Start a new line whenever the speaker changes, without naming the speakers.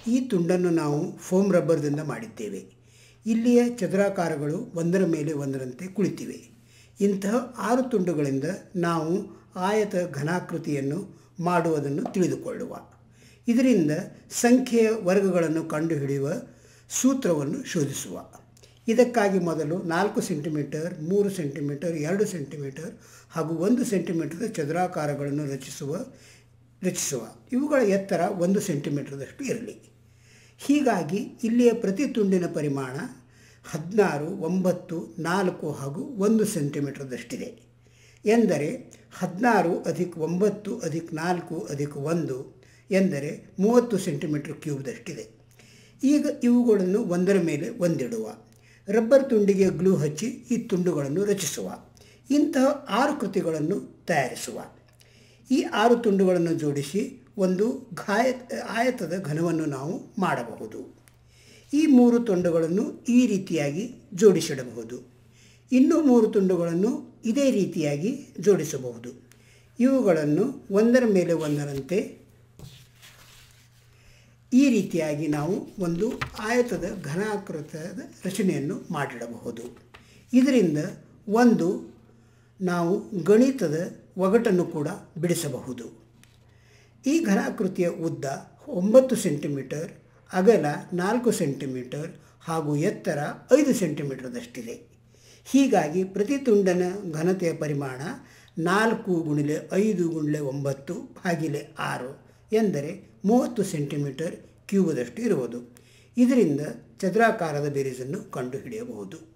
ಈ ತುಂಡನ್ನು ನಾವು ಫೋಮ್ ರಬ್ಬರ್ದಿಂದ ಮಾಡಿದ್ದೇವೆ ಇಲ್ಲಿಯ ಚದುರಾಕಾರಗಳು ಒಂದರ ಮೇಲೆ ಒಂದರಂತೆ ಕುಳಿತಿವೆ ಇಂತಹ ಆರು ತುಂಡುಗಳಿಂದ ನಾವು ಆಯತ ಘನಾಕೃತಿಯನ್ನು ಮಾಡುವುದನ್ನು ತಿಳಿದುಕೊಳ್ಳುವ ಇದರಿಂದ ಸಂಖ್ಯೆಯ ವರ್ಗಗಳನ್ನು ಕಂಡುಹಿಡಿಯುವ ಸೂತ್ರವನ್ನು ಶೋಧಿಸುವ ಇದಕ್ಕಾಗಿ ಮೊದಲು ನಾಲ್ಕು ಸೆಂಟಿಮೀಟರ್ ಮೂರು ಸೆಂಟಿಮೀಟರ್ ಎರಡು ಸೆಂಟಿಮೀಟರ್ ಹಾಗೂ ಒಂದು ಸೆಂಟಿಮೀಟರ್ ಚದುರಾಕಾರಗಳನ್ನು ರಚಿಸುವ ರಚಿಸುವ ಇವುಗಳ ಎತ್ತರ ಒಂದು ಸೆಂಟಿಮೀಟರ್ದಷ್ಟು ಇರಲಿ ಹೀಗಾಗಿ ಇಲ್ಲಿಯ ಪ್ರತಿ ತುಂಡಿನ ಪರಿಮಾಣ ಹದಿನಾರು ಒಂಬತ್ತು ನಾಲ್ಕು ಹಾಗೂ ಒಂದು ಸೆಂಟಿಮೀಟರ್ದಷ್ಟಿದೆ ಎಂದರೆ ಹದಿನಾರು ಅಧಿಕ್ ಒಂಬತ್ತು ಅಧಿಕ್ ನಾಲ್ಕು ಅಧಿಕ್ ಒಂದು ಎಂದರೆ ಮೂವತ್ತು ಸೆಂಟಿಮೀಟರ್ ಕ್ಯೂಬ್ದಷ್ಟಿದೆ ಈಗ ಇವುಗಳನ್ನು ಒಂದರ ಮೇಲೆ ಒಂದಿಡುವ ರಬ್ಬರ್ ತುಂಡಿಗೆ ಗ್ಲೂ ಹಚ್ಚಿ ಈ ತುಂಡುಗಳನ್ನು ರಚಿಸುವ ಇಂತಹ ಆರು ಕೃತಿಗಳನ್ನು ತಯಾರಿಸುವ ಈ ಆರು ತುಂಡುಗಳನ್ನು ಜೋಡಿಸಿ ಒಂದು ಘಾಯ ಆಯತದ ಘನವನ್ನು ನಾವು ಮಾಡಬಹುದು ಈ ಮೂರು ತುಂಡುಗಳನ್ನು ಈ ರೀತಿಯಾಗಿ ಜೋಡಿಸಿಡಬಹುದು ಇನ್ನೂ ಮೂರು ತುಂಡುಗಳನ್ನು ಇದೇ ರೀತಿಯಾಗಿ ಜೋಡಿಸಬಹುದು ಇವುಗಳನ್ನು ಒಂದರ ಮೇಲೆ ಒಂದರಂತೆ ಈ ರೀತಿಯಾಗಿ ನಾವು ಒಂದು ಆಯತದ ಘನಾಕೃತದ ರಚನೆಯನ್ನು ಮಾಡಿಡಬಹುದು ಇದರಿಂದ ಒಂದು ನಾವು ಗಣಿತದ ಒಗಟನ್ನು ಕೂಡ ಬಿಡಿಸಬಹುದು ಈ ಘನಾಕೃತಿಯ ಉದ್ದ ಒಂಬತ್ತು ಸೆಂಟಿಮೀಟರ್ ಅಗಲ ನಾಲ್ಕು ಸೆಂಟಿಮೀಟರ್ ಹಾಗೂ ಎತ್ತರ ಐದು ಸೆಂಟಿಮೀಟರ್ದಷ್ಟಿದೆ ಹೀಗಾಗಿ ಪ್ರತಿ ತುಂಡನ ಘನತೆಯ ಪರಿಮಾಣ ನಾಲ್ಕು ಗುಣಿಲೆ ಐದು ಗುಣಿಲೆ ಒಂಬತ್ತು ಭಾಗಿಲೆ ಆರು ಎಂದರೆ ಮೂವತ್ತು ಸೆಂಟಿಮೀಟರ್ ಕ್ಯೂಬದಷ್ಟು ಇರುವುದು ಇದರಿಂದ ಚದುರಾಕಾರದ ಬೇರೀಸನ್ನು ಕಂಡುಹಿಡಿಯಬಹುದು